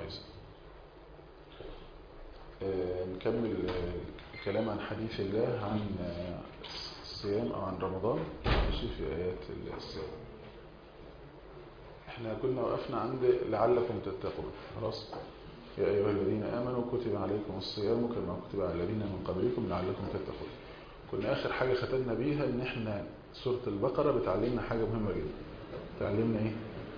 يحسن آه، نكمل آه، الكلام عن حديث الله عن آه، الصيام أو عن رمضان ماشي في آيات الصيام احنا كنا وقفنا عند لعلكم تتقون خلاص يا أيها الذين آمنوا كتب عليكم الصيام كما كتب على الذين من قبلكم لعلكم تتقون كنا آخر حاجة ختمنا بيها إن احنا سورة البقرة بتعلمنا حاجة مهمة جدا تعلمنا إيه؟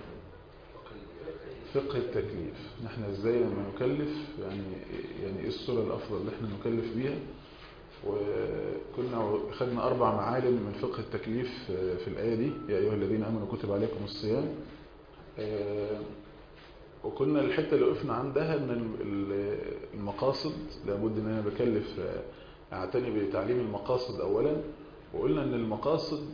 فقه التكليف نحن ازاي لما نكلف يعني يعني ايه الصورة الافضل اللي احنا نكلف بيها وكنا خدنا اربع معالم من فقه التكليف في الآية دي يا ايها الذين امنوا كتب عليكم الصيام وكنا الحتة اللي وقفنا عندها ان المقاصد لابد ان انا بكلف اعتني بتعليم المقاصد اولا وقلنا ان المقاصد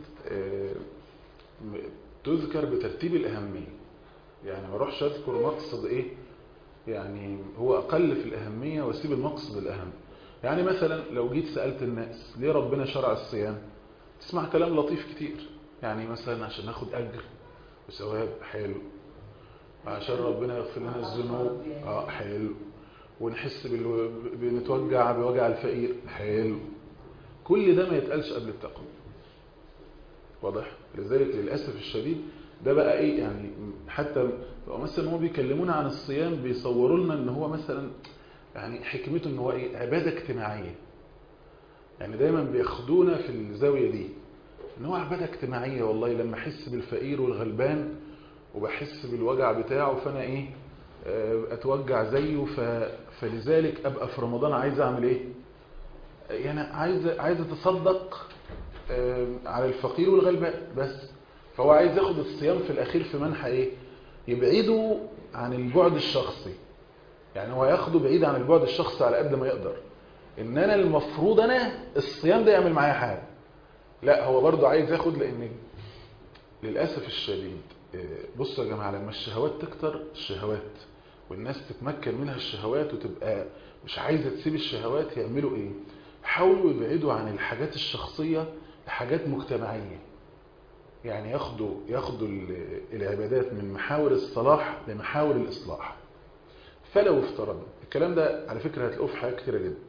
تذكر بترتيب الاهميه يعني ما اروحش اذكر مقصد ايه يعني هو اقل في الاهمية واسيب المقصد الاهم يعني مثلا لو جيت سألت الناس ليه ربنا شرع الصيام تسمع كلام لطيف كتير يعني مثلا عشان ناخد اجر وثواب حلو عشان ربنا يغفر لنا الذنوب اه حلو ونحس بال... بنتوجع بوجع الفقير حلو كل ده ما يتقالش قبل التقوى واضح لذلك للاسف الشديد ده بقى ايه يعني حتى مثلا هو بيكلمونا عن الصيام بيصوروا لنا ان هو مثلا يعني حكمته ان هو ايه عباده اجتماعيه يعني دايما بياخدونا في الزاويه دي ان هو عباده اجتماعيه والله لما احس بالفقير والغلبان وبحس بالوجع بتاعه فانا ايه اتوجع زيه ف... فلذلك ابقى في رمضان عايز اعمل ايه يعني عايز عايز اتصدق على الفقير والغلبان بس فهو عايز ياخد الصيام في الأخير في منحى إيه يبعده عن البعد الشخصي يعني هو ياخده بعيد عن البعد الشخصي على قد ما يقدر إن أنا المفروض أنا الصيام ده يعمل معايا حاجة لا هو برضو عايز ياخد لأن للأسف الشديد بصوا يا جماعة لما الشهوات تكتر الشهوات والناس تتمكن منها الشهوات وتبقى مش عايزة تسيب الشهوات يعملوا إيه حاولوا يبعدوا عن الحاجات الشخصية لحاجات مجتمعية يعني ياخدوا ياخدوا العبادات من محاور الصلاح لمحاور الإصلاح فلو افترضنا الكلام ده على فكرة هتلاقوه في حاجات كتيرة جدا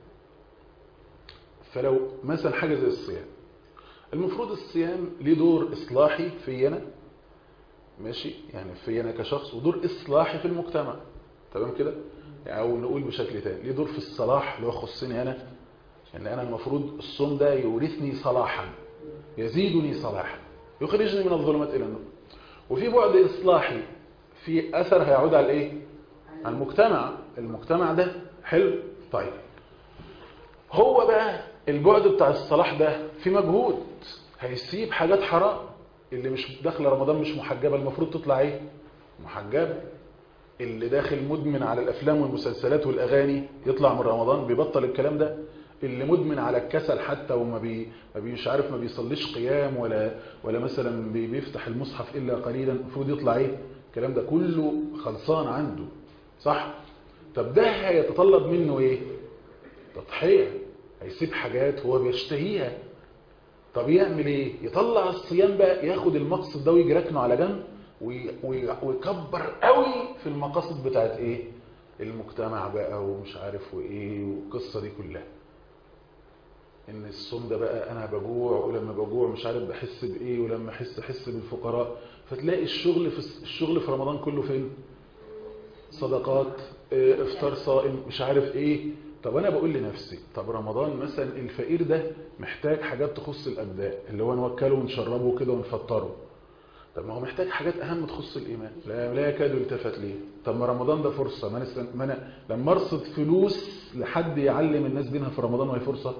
فلو مثلا حاجة زي الصيام المفروض الصيام ليه دور إصلاحي في أنا ماشي يعني في أنا كشخص ودور إصلاحي في المجتمع تمام كده يعني أو نقول بشكل تاني ليه دور في الصلاح اللي هو يخصني أنا ان أنا المفروض الصوم ده يورثني صلاحا يزيدني صلاحا يخرجني من الظلمات إلى النور وفي بعد إصلاحي في أثر هيعود على إيه؟ على المجتمع المجتمع ده حلو طيب هو بقى البعد بتاع الصلاح ده في مجهود هيسيب حاجات حرام اللي مش داخل رمضان مش محجبة المفروض تطلع ايه محجبة اللي داخل مدمن على الأفلام والمسلسلات والأغاني يطلع من رمضان بيبطل الكلام ده اللي مدمن على الكسل حتى وما بي ما مش عارف ما بيصليش قيام ولا ولا مثلا بي بيفتح المصحف الا قليلا المفروض يطلع ايه الكلام ده كله خلصان عنده صح طب ده هيتطلب منه ايه تضحيه هيسيب حاجات هو بيشتهيها طب يعمل ايه يطلع الصيام بقى ياخد المقصد ده ويجي ركنه على جنب ويكبر قوي في المقاصد بتاعت ايه المجتمع بقى ومش عارف وايه والقصه دي كلها ان الصوم ده بقى انا بجوع ولما بجوع مش عارف بحس بايه ولما احس احس بالفقراء فتلاقي الشغل في الشغل في رمضان كله فين صدقات اه افطار صائم مش عارف ايه طب انا بقول لنفسي طب رمضان مثلا الفقير ده محتاج حاجات تخص الابدان اللي هو نوكله ونشربه كده ونفطره طب ما هو محتاج حاجات اهم تخص الايمان لا لا يكاد يلتفت ليه طب ما رمضان ده فرصه ما انا ما انا لما ارصد فلوس لحد يعلم الناس دينها في رمضان وهي فرصه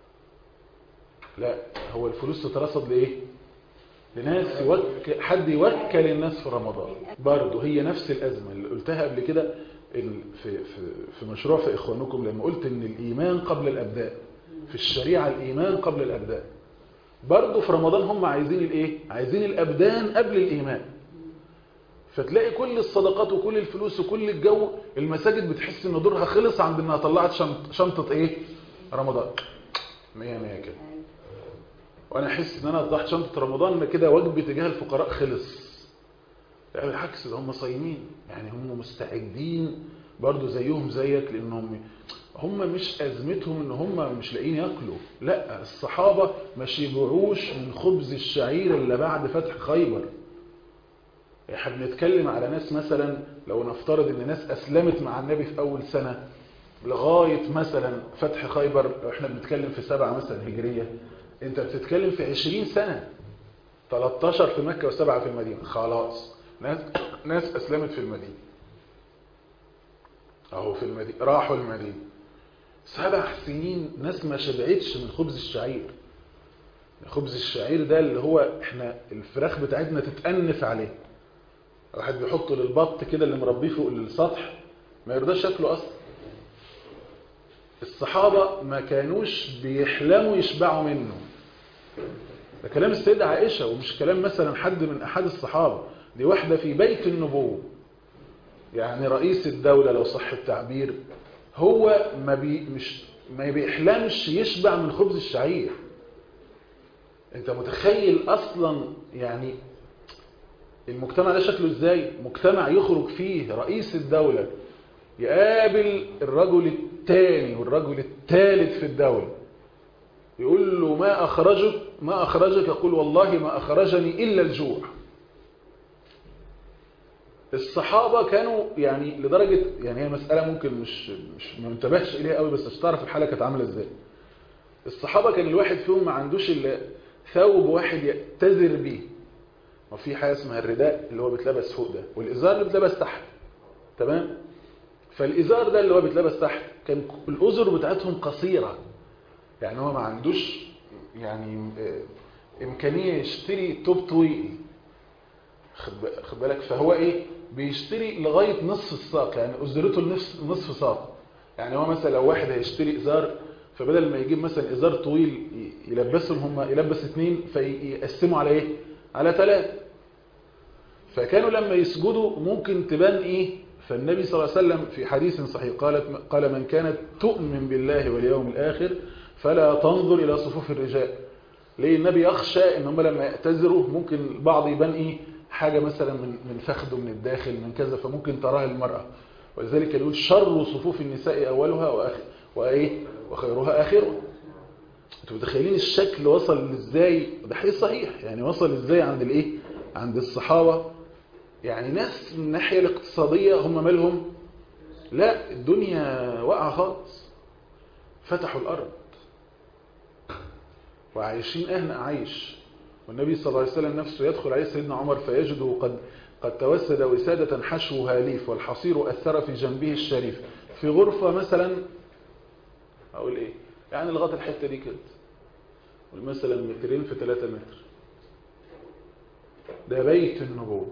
لا هو الفلوس تترصد لايه لناس يوك... حد يوكل الناس في رمضان برضه هي نفس الازمه اللي قلتها قبل كده في في في مشروع في اخوانكم لما قلت ان الايمان قبل الابدان في الشريعه الايمان قبل الابدان برضه في رمضان هم عايزين الايه عايزين الابدان قبل الايمان فتلاقي كل الصدقات وكل الفلوس وكل الجو المساجد بتحس ان دورها خلص عند انها طلعت شنط شنطه ايه رمضان مية مية كده وانا احس ان انا طلعت شنطه رمضان كده واجبي تجاه الفقراء خلص لا بالعكس ده هم صايمين يعني هم مستعدين برضو زيهم زيك لانهم هم مش ازمتهم ان هم مش لاقيين ياكلوا لا الصحابه ما شبعوش من خبز الشعير اللي بعد فتح خيبر احنا بنتكلم على ناس مثلا لو نفترض ان ناس اسلمت مع النبي في اول سنه لغايه مثلا فتح خيبر لو احنا بنتكلم في سبعة مثلا هجريه انت بتتكلم في 20 سنه 13 في مكه وسبعه في المدينه خلاص ناس ناس اسلمت في المدينه اهو في المدينه راحوا المدينه سبع سنين ناس ما شبعتش من خبز الشعير خبز الشعير ده اللي هو احنا الفراخ بتاعتنا تتأنف عليه واحد بيحطه للبط كده اللي مربيه فوق السطح ما يرضاش ياكله اصلا الصحابة ما كانوش بيحلموا يشبعوا منه ده كلام السيدة عائشة ومش كلام مثلا حد من أحد الصحابة دي واحدة في بيت النبوة يعني رئيس الدولة لو صح التعبير هو ما بي مش ما بيحلمش يشبع من خبز الشعير انت متخيل اصلا يعني المجتمع ده شكله ازاي مجتمع يخرج فيه رئيس الدولة يقابل الرجل الثاني والرجل الثالث في الدولة يقول له ما أخرجك ما أخرجك يقول والله ما أخرجني إلا الجوع الصحابة كانوا يعني لدرجة يعني هي مسألة ممكن مش مش ما انتبهش إليها قوي بس تعرف الحالة كانت عاملة إزاي الصحابة كان الواحد فيهم ما عندوش إلا ثوب واحد يأتذر بيه وفي حاجة اسمها الرداء اللي هو بيتلبس فوق ده والإزار اللي بيتلبس تحت تمام فالإزار ده اللي هو بيتلبس تحت كان الأزر بتاعتهم قصيرة يعني هو ما عندوش يعني إمكانية يشتري توب طويل خد بالك فهو إيه بيشتري لغاية نصف الساق يعني أزرته لنصف نصف ساق يعني هو مثلا لو واحد هيشتري إزار فبدل ما يجيب مثلا إزار طويل يلبسهم هم يلبس اثنين فيقسموا على إيه على ثلاثة فكانوا لما يسجدوا ممكن تبان إيه فالنبي صلى الله عليه وسلم في حديث صحيح قالت قال من كانت تؤمن بالله واليوم الآخر فلا تنظر إلى صفوف الرجال ليه النبي يخشى ان هم لما يعتذروا ممكن البعض يبان ايه حاجة مثلا من من فخده من الداخل من كذا فممكن تراها المرأة ولذلك يقول شر صفوف النساء أولها وآخر وإيه وخيرها آخرها انتوا متخيلين الشكل وصل ازاي ده حقيقي صحيح يعني وصل ازاي عند الايه عند الصحابة يعني ناس من الناحية الاقتصادية هم مالهم لا الدنيا واقعة خالص فتحوا الأرض وعايشين أهنأ عيش والنبي صلى الله عليه وسلم نفسه يدخل عليه سيدنا عمر فيجده قد قد توسد وسادة حشوها ليف والحصير أثر في جنبه الشريف في غرفة مثلا أقول إيه يعني لغاية الحتة دي كده مثلا مترين في 3 متر ده بيت النبوة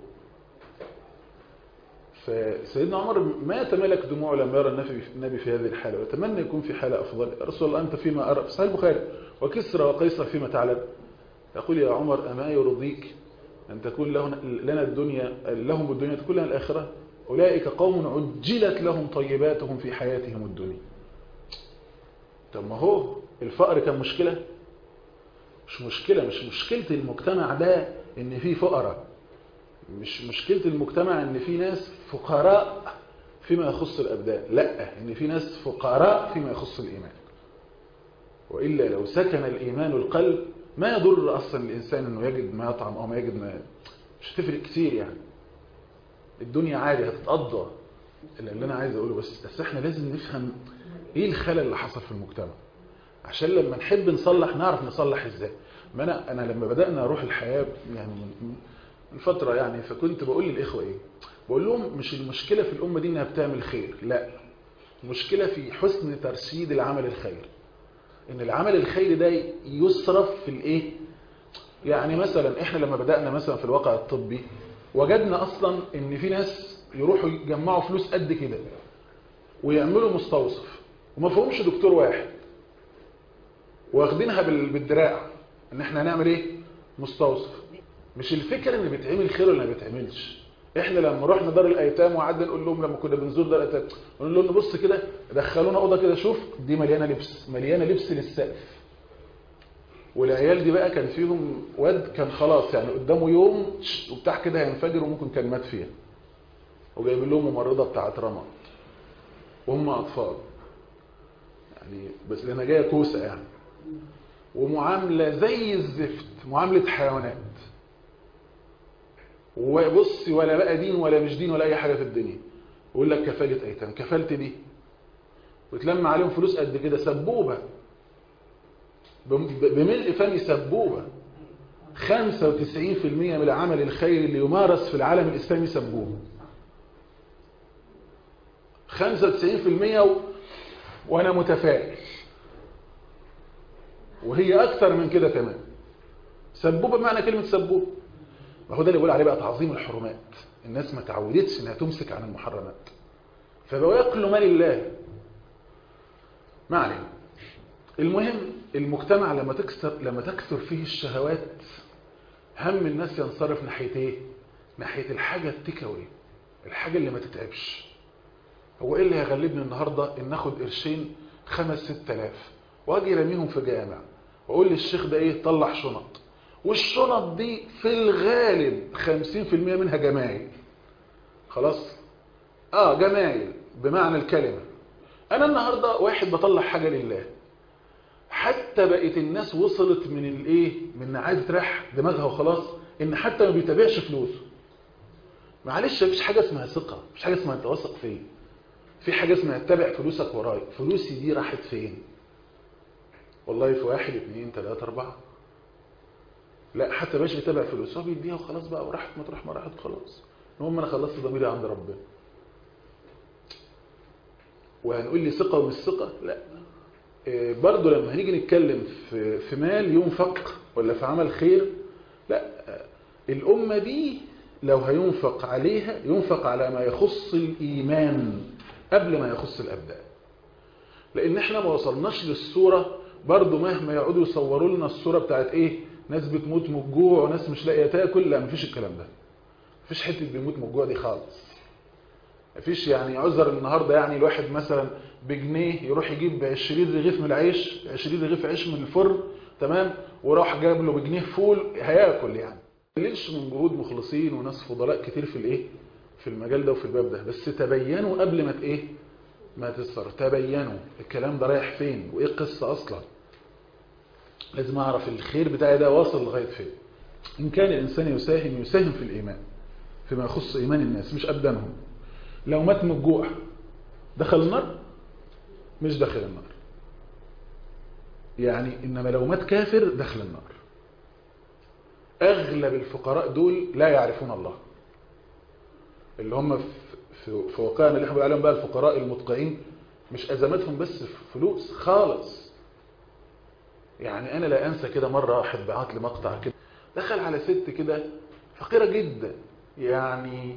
فسيدنا عمر ما يتملك دموعه لما يرى النبي في هذه الحالة ويتمنى يكون في حالة أفضل يا رسول الله أنت فيما أرى في صحيح البخاري وكسرى وقيصر فيما تعلم يقول يا عمر أما يرضيك أن تكون لنا الدنيا لهم الدنيا تكون لنا الآخرة أولئك قوم عجلت لهم طيباتهم في حياتهم الدنيا طب ما هو الفقر كان مشكلة مش مشكلة مش مشكلة المجتمع ده ان في فقراء مش مشكلة المجتمع ان في ناس فقراء فيما يخص الأبدان لا ان في ناس فقراء فيما يخص الإيمان وإلا لو سكن الإيمان القلب ما يضر أصلا الإنسان أنه يجد ما يطعم أو ما يجد ما مش هتفرق كتير يعني الدنيا عادي هتتقضى اللي أنا عايز أقوله بس بس احنا لازم نفهم إيه الخلل اللي حصل في المجتمع عشان لما نحب نصلح نعرف نصلح إزاي ما أنا, أنا لما بدأنا أروح الحياة يعني من فترة يعني فكنت بقول للإخوة إيه بقول لهم مش المشكلة في الأمة دي إنها بتعمل خير لا المشكلة في حسن ترشيد العمل الخير ان العمل الخيري ده يصرف في الايه يعني مثلا احنا لما بدأنا مثلا في الواقع الطبي وجدنا اصلا ان في ناس يروحوا يجمعوا فلوس قد كده ويعملوا مستوصف وما فيهمش دكتور واحد واخدينها بالدراع ان احنا هنعمل ايه مستوصف مش الفكره ان بيتعمل خير ولا ما بيتعملش احنا لما رحنا دار الايتام وقعدنا نقول لهم لما كنا بنزور دار الايتام نقول لهم بص كده دخلونا اوضه كده شوف دي مليانه لبس مليانه لبس للسقف والعيال دي بقى كان فيهم واد كان خلاص يعني قدامه يوم وبتاع كده هينفجر وممكن كان مات فيها وجايب لهم ممرضه بتاعه رمض وهم اطفال يعني بس انا جايه كوسه يعني ومعامله زي الزفت معامله حيوانات وبص ولا بقى دين ولا مش دين ولا اي حاجه في الدنيا يقول لك كفاله ايتام كفالت دي وتلم عليهم فلوس قد كده سبوبه بملء فم سبوبه 95% من العمل الخيري اللي يمارس في العالم الاسلامي سبوبه 95% و... وانا متفائل وهي اكثر من كده كمان سبوبه بمعنى كلمه سبوبه ما هو ده اللي بيقول عليه بقى تعظيم الحرمات الناس ما تعودتش انها تمسك عن المحرمات فبقوا ياكلوا مال الله ما علينا المهم المجتمع لما تكثر لما تكثر فيه الشهوات هم الناس ينصرف ناحيه ايه ناحيه الحاجه التكوي الحاجه اللي ما تتعبش هو ايه اللي هيغلبني النهارده ان اخد قرشين خمس ست الاف واجي راميهم في جامع واقول للشيخ ده ايه طلع شنط والشنط دي في الغالب 50% منها جمايل خلاص اه جمايل بمعنى الكلمة انا النهاردة واحد بطلع حاجة لله حتى بقت الناس وصلت من الايه من عايزه تريح دماغها وخلاص ان حتى ما بيتابعش فلوسه معلش مفيش حاجه اسمها ثقه مفيش حاجه اسمها انت واثق فيا في حاجه اسمها اتبع فلوسك ورايا فلوسي دي راحت فين والله في واحد اثنين ثلاثة أربعة لا حتى باش بيتابع فلوس هو بيديها وخلاص بقى وراحت ما تروح ما راحت خلاص المهم انا خلصت ضميري عند ربنا وهنقول لي ثقه ومش ثقه لا إيه برضه لما هنيجي نتكلم في في مال ينفق ولا في عمل خير لا الامه دي لو هينفق عليها ينفق على ما يخص الايمان قبل ما يخص الابدان لان احنا ما وصلناش للصوره برضه مهما يقعدوا يصوروا لنا الصوره بتاعت ايه ناس بتموت من الجوع وناس مش لاقيه تاكل لا مفيش الكلام ده مفيش حته بيموت من الجوع دي خالص مفيش يعني عذر النهارده يعني الواحد مثلا بجنيه يروح يجيب 20 رغيف من العيش 20 رغيف عيش من الفرن تمام وراح جاب له بجنيه فول هياكل يعني ليش من جهود مخلصين وناس فضلاء كتير في الايه في المجال ده وفي الباب ده بس تبينوا قبل ما ايه ما تصر تبينوا الكلام ده رايح فين وايه القصه اصلا لازم اعرف الخير بتاعي ده واصل لغايه فين ان كان الانسان يساهم يساهم في الايمان فيما يخص ايمان الناس مش ابدانهم لو مات من الجوع دخل النار مش داخل النار يعني انما لو مات كافر دخل النار اغلب الفقراء دول لا يعرفون الله اللي هم في في واقعنا اللي احنا بنقول عليهم بقى الفقراء المدقعين مش ازماتهم بس في فلوس خالص يعني انا لا انسى كده مره واحد بعت لي مقطع كده دخل على ست كده فقيره جدا يعني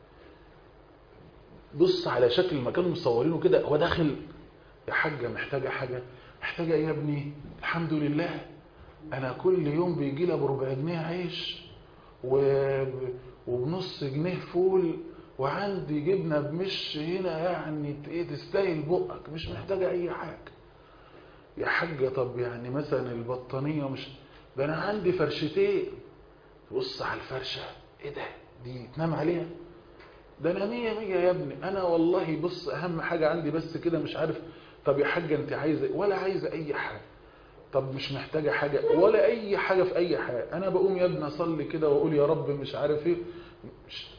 بص على شكل ما كانوا مصورينه كده هو داخل يا حاجه محتاجه حاجه محتاجه ايه يا ابني الحمد لله انا كل يوم بيجي لي بربع جنيه عيش و... وبنص جنيه فول وعندي جبنه بمش هنا يعني ايه تستاهل بقك مش محتاجه اي حاجه يا حاجه طب يعني مثلا البطانيه مش ده انا عندي فرشتين بص على الفرشه ايه ده دي تنام عليها ده انا مية مية يا ابني انا والله بص اهم حاجه عندي بس كده مش عارف طب يا حاجه انت عايزه ولا عايزه اي حاجه طب مش محتاجه حاجه ولا اي حاجه في اي حاجه انا بقوم يا ابني اصلي كده واقول يا رب مش عارف ايه مش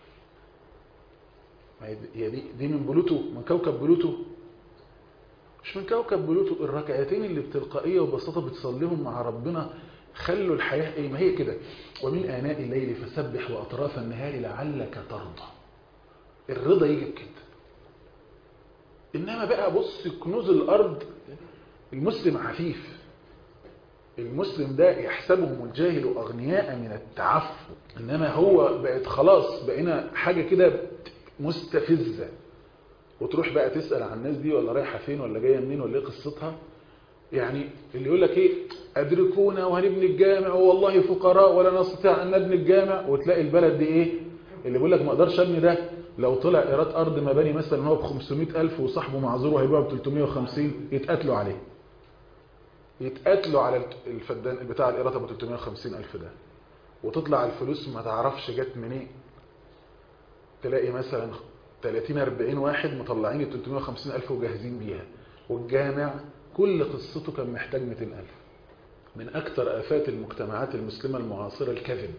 هي دي دي من بلوتو من كوكب بلوتو مش من كوكب بلوتو الركعتين اللي بتلقائيه وبساطه بتصليهم مع ربنا خلوا الحياه ايه ما هي كده ومن اناء الليل فسبح واطراف النهار لعلك ترضى الرضا يجي بكده انما بقى بص كنوز الارض المسلم عفيف المسلم ده يحسبهم الجاهل اغنياء من التعفف انما هو بقت خلاص بقينا حاجه كده مستفزه وتروح بقى تسال عن الناس دي ولا رايحه فين ولا جايه منين ولا ايه قصتها يعني اللي يقول لك ايه ادركونا وهنبني الجامع والله فقراء ولا نستطيع ان نبني الجامع وتلاقي البلد دي ايه اللي بيقول لك ما اقدرش ابني ده لو طلع ايراد ارض مباني مثلا هو ب 500000 وصاحبه معذور وهيبيعه ب 350 يتقاتلوا عليه يتقاتلوا على الفدان بتاع الايراد ابو 350000 ده وتطلع الفلوس ما تعرفش جت منين تلاقي مثلا 30 40 واحد مطلعين ال 350 ألف وجاهزين بيها والجامع كل قصته كان محتاج 200 ألف من أكثر آفات المجتمعات المسلمة المعاصرة الكذب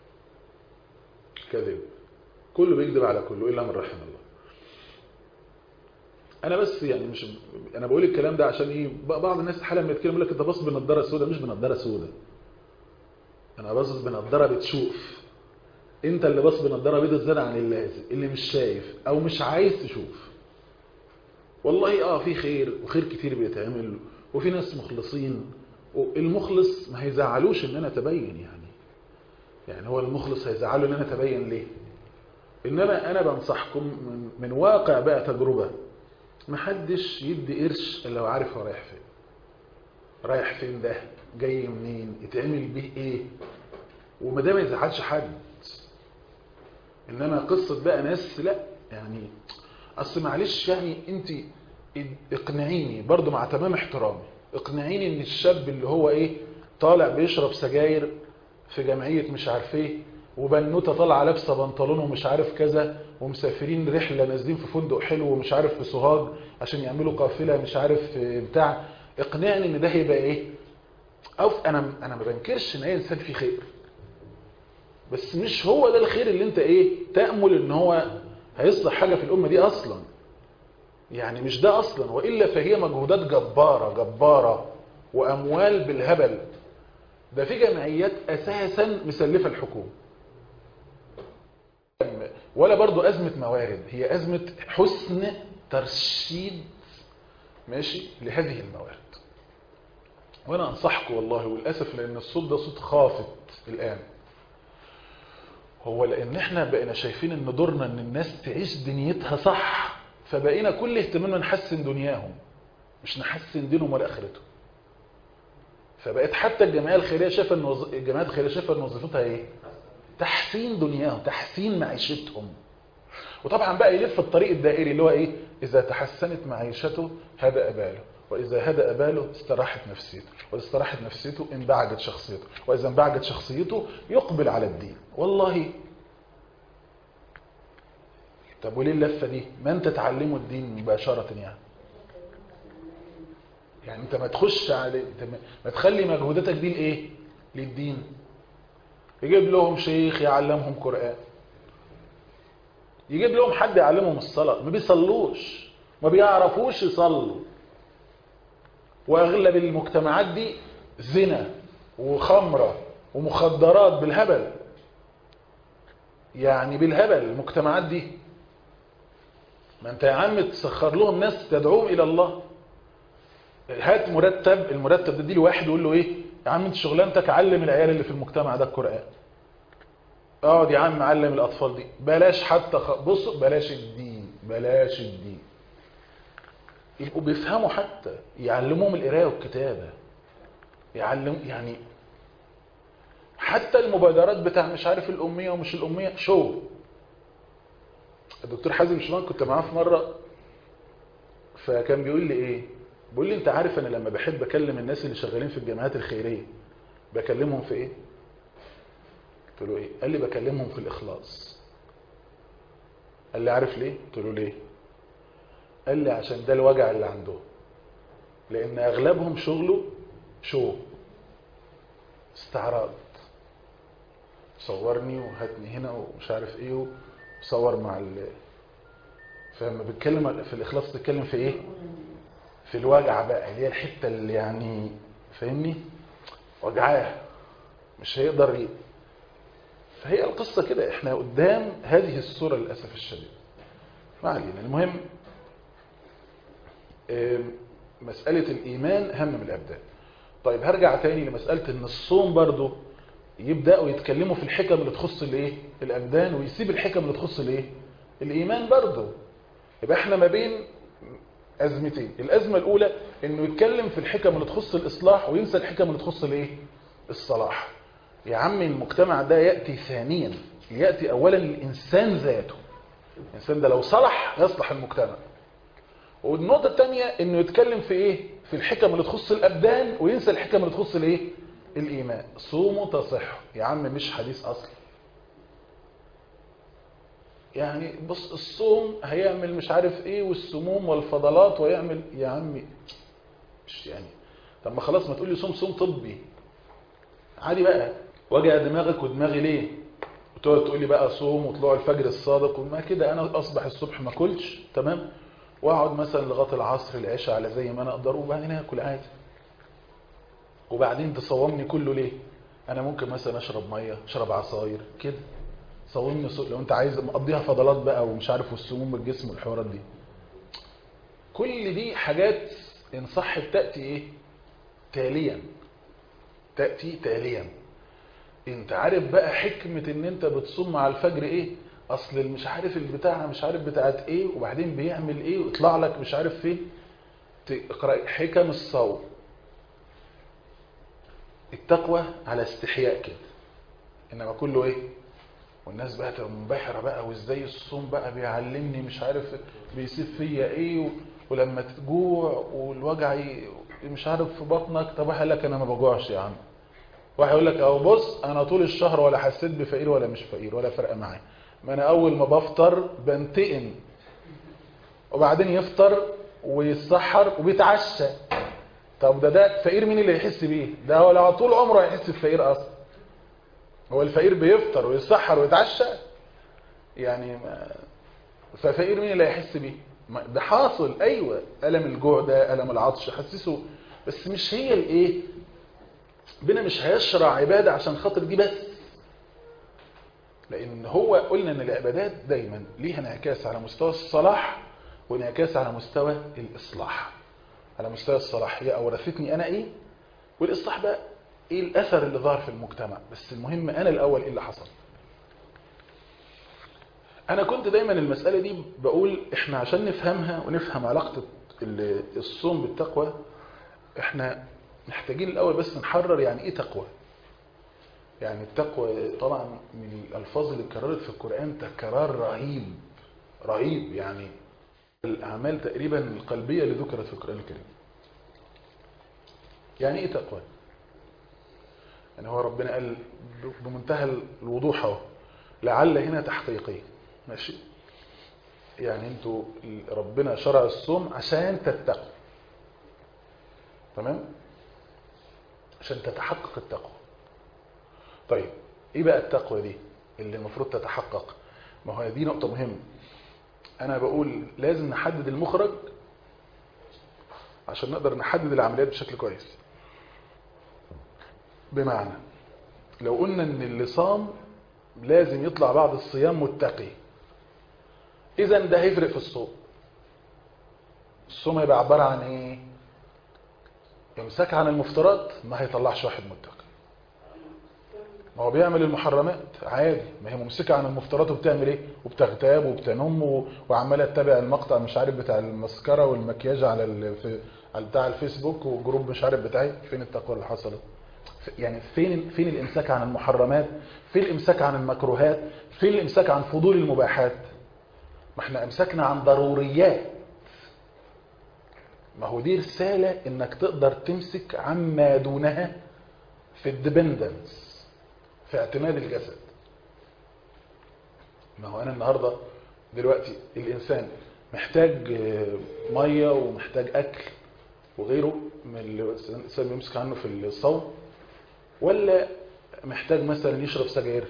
كذب كله بيكذب على كله إلا من رحم الله انا بس يعني مش انا بقول الكلام ده عشان ايه بعض الناس حالا لما يتكلم يقول لك انت باصص بنضاره سوداء مش بنضاره سوداء انا باصص بنضاره بتشوف انت اللي باصص بنضاره بيضاء زياده عن اللازم اللي مش شايف او مش عايز تشوف والله اه في خير وخير كتير بيتعمل وفي ناس مخلصين المخلص ما هيزعلوش ان انا اتبين يعني يعني هو المخلص هيزعله ان انا اتبين ليه انما انا بنصحكم من, من واقع بقى تجربه محدش يدي قرش الا لو عارف هو رايح فين رايح فين ده جاي منين يتعمل بيه ايه وما ده ما يزعلش حد انما قصه بقى ناس لا يعني اصل معلش يعني انت اقنعيني برضو مع تمام احترامي اقنعيني ان الشاب اللي هو ايه طالع بيشرب سجاير في جمعيه مش عارف ايه وبنوته طالعه لابسه بنطلون ومش عارف كذا ومسافرين رحله نازلين في فندق حلو ومش عارف في سوهاج عشان يعملوا قافله مش عارف بتاع اقنعني ان ده هيبقى ايه او انا انا ما بنكرش ان اي انسان فيه خير بس مش هو ده الخير اللي انت ايه تامل ان هو هيصلح حاجه في الامه دي اصلا يعني مش ده اصلا والا فهي مجهودات جباره جباره واموال بالهبل ده في جمعيات اساسا مسلفه الحكومه ولا برضو أزمة موارد هي أزمة حسن ترشيد ماشي لهذه الموارد وأنا أنصحكم والله والأسف لأن الصوت ده صوت خافت الآن هو لأن احنا بقينا شايفين ان دورنا ان الناس تعيش دنيتها صح فبقينا كل اهتمامنا نحسن دنياهم مش نحسن دينهم ولا آخرتهم فبقت حتى الجمعيه الخيريه شايفه ان وظ... الجمعيات الخيريه شايفه ان وظيفتها ايه تحسين دنياهم تحسين معيشتهم وطبعا بقى يلف الطريق الدائري اللي هو ايه اذا تحسنت معيشته هدأ باله واذا هدأ باله استراحت نفسيته واذا استراحت نفسيته انبعجت شخصيته واذا انبعجت شخصيته يقبل على الدين والله طب وليه اللفه دي ما انت تعلمه الدين مباشره يعني يعني انت ما تخش على انت ما تخلي مجهوداتك دي لايه للدين يجيب لهم شيخ يعلمهم قرآن يجيب لهم حد يعلمهم الصلاة ما بيصلوش ما بيعرفوش يصلوا واغلب المجتمعات دي زنا وخمرة ومخدرات بالهبل يعني بالهبل المجتمعات دي ما انت يا عم تسخر لهم ناس تدعوهم الى الله هات مرتب المرتب ده دي لواحد يقول له ايه يا عم انت شغلانتك علم العيال اللي في المجتمع ده القرآن اقعد يا عم علم الاطفال دي بلاش حتى خ... بص بلاش الدين بلاش الدين يبقوا بيفهموا حتى يعلموهم القرايه والكتابه يعلم يعني حتى المبادرات بتاع مش عارف الاميه ومش الاميه شو الدكتور حازم شمال كنت معاه في مره فكان بيقول لي ايه بيقول لي انت عارف انا لما بحب اكلم الناس اللي شغالين في الجامعات الخيريه بكلمهم في ايه قلت له ايه قال لي بكلمهم في الاخلاص قال لي عارف ليه قلت له ليه قال لي عشان ده الوجع اللي عندهم لان اغلبهم شغله شو استعراض صورني وهاتني هنا ومش عارف ايه وصور مع ال فلما بتكلم في الاخلاص بتتكلم في ايه في الوجع بقى اللي هي الحته اللي يعني فاهمني وجعاه مش هيقدر ي... فهي القصه كده احنا قدام هذه الصوره للاسف الشديد ما علينا المهم مساله الايمان اهم من الابدان طيب هرجع تاني لمساله ان الصوم برضو يبداوا يتكلموا في الحكم اللي تخص الايه الابدان ويسيب الحكم اللي تخص الايه الايمان برضو يبقى احنا ما بين أزمتين الأزمة الأولى أنه يتكلم في الحكم اللي تخص الإصلاح وينسى الحكم اللي تخص الإيه؟ الصلاح يا عم المجتمع ده يأتي ثانيا يأتي أولا الإنسان ذاته الإنسان ده لو صلح يصلح المجتمع والنقطة الثانية أنه يتكلم في إيه؟ في الحكم اللي تخص الأبدان وينسى الحكم اللي تخص الإيه؟ الإيمان صوموا تصح يا عم مش حديث أصل يعني بص الصوم هيعمل مش عارف ايه والسموم والفضلات ويعمل يا عمي مش يعني طب ما خلاص ما تقول لي صوم صوم طبي عادي بقى وجع دماغك ودماغي ليه وتقعد تقول لي بقى صوم وطلوع الفجر الصادق وما كده انا اصبح الصبح ما اكلش تمام واقعد مثلا لغايه العصر العشاء على زي ما انا اقدر وبعدين اكل عادي وبعدين تصومني كله ليه انا ممكن مثلا اشرب ميه اشرب عصاير كده صومني صو... لو انت عايز مقضيها فضلات بقى ومش عارف والسموم الجسم والحوارات دي كل دي حاجات ان صح تاتي ايه تاليا تاتي تاليا انت عارف بقى حكمة ان انت بتصوم مع الفجر ايه اصل مش عارف البتاع مش عارف بتاعت ايه وبعدين بيعمل ايه ويطلع لك مش عارف فين تقرأ حكم الصوم التقوى على استحياء كده انما كله ايه والناس بقى تبقى منبهره بقى وازاي الصوم بقى بيعلمني مش عارف بيسيب فيا ايه ولما تجوع والوجع مش عارف في بطنك طب واحد لك انا ما بجوعش يا عم واحد يقول لك اهو بص انا طول الشهر ولا حسيت بفقير ولا مش فقير ولا فرق معايا ما انا اول ما بفطر بنتقم وبعدين يفطر ويتسحر وبيتعشى طب ده ده فقير مين اللي يحس بيه ده هو لو طول عمره هيحس بفقير اصلا هو الفقير بيفطر ويتسحر ويتعشى يعني ما ففقير مين اللي هيحس بيه ده حاصل ايوه الم الجوع ده الم العطش حسسه بس مش هي الايه بنا مش هيشرع عباده عشان خاطر دي بس لان هو قلنا ان العبادات دايما ليها انعكاس على مستوى الصلاح وانعكاس على مستوى الاصلاح على مستوى الصلاح هي اورثتني انا ايه والاصلاح بقى ايه الاثر اللي ظهر في المجتمع بس المهم انا الاول ايه اللي حصل انا كنت دايما المسألة دي بقول احنا عشان نفهمها ونفهم علاقة الصوم بالتقوى احنا محتاجين الاول بس نحرر يعني ايه تقوى يعني التقوى طبعا من الالفاظ اللي اتكررت في القرآن تكرار رهيب رهيب يعني الاعمال تقريبا القلبية اللي ذكرت في القرآن الكريم يعني ايه تقوى يعني هو ربنا قال بمنتهى الوضوح اهو لعل هنا تحقيقي ماشي يعني انتوا ربنا شرع الصوم عشان تتقوا تمام عشان تتحقق التقوى طيب ايه بقى التقوى دي اللي المفروض تتحقق ما هو دي نقطة مهمة انا بقول لازم نحدد المخرج عشان نقدر نحدد العمليات بشكل كويس بمعنى لو قلنا ان اللي صام لازم يطلع بعد الصيام متقي اذا ده هيفرق في الصوم الصوم هيبقى عبارة عن ايه يمسك عن المفترات ما هيطلعش واحد متقي ما هو بيعمل المحرمات عادي ما هي ممسكة عن المفترات وبتعمل ايه وبتغتاب وبتنم وعمالة تتابع المقطع مش عارف بتاع المسكرة والمكياج على ال... في... على بتاع الفيسبوك وجروب مش عارف بتاعي فين التقوى اللي حصلت يعني فين فين الامساك عن المحرمات فين الامساك عن المكروهات فين الامساك عن فضول المباحات ما احنا امسكنا عن ضروريات ما هو دي رسالة انك تقدر تمسك عما دونها في الديبندنس في اعتماد الجسد ما هو انا النهاردة دلوقتي الانسان محتاج مية ومحتاج اكل وغيره من اللي الانسان بيمسك عنه في الصوم ولا محتاج مثلا يشرب سجاير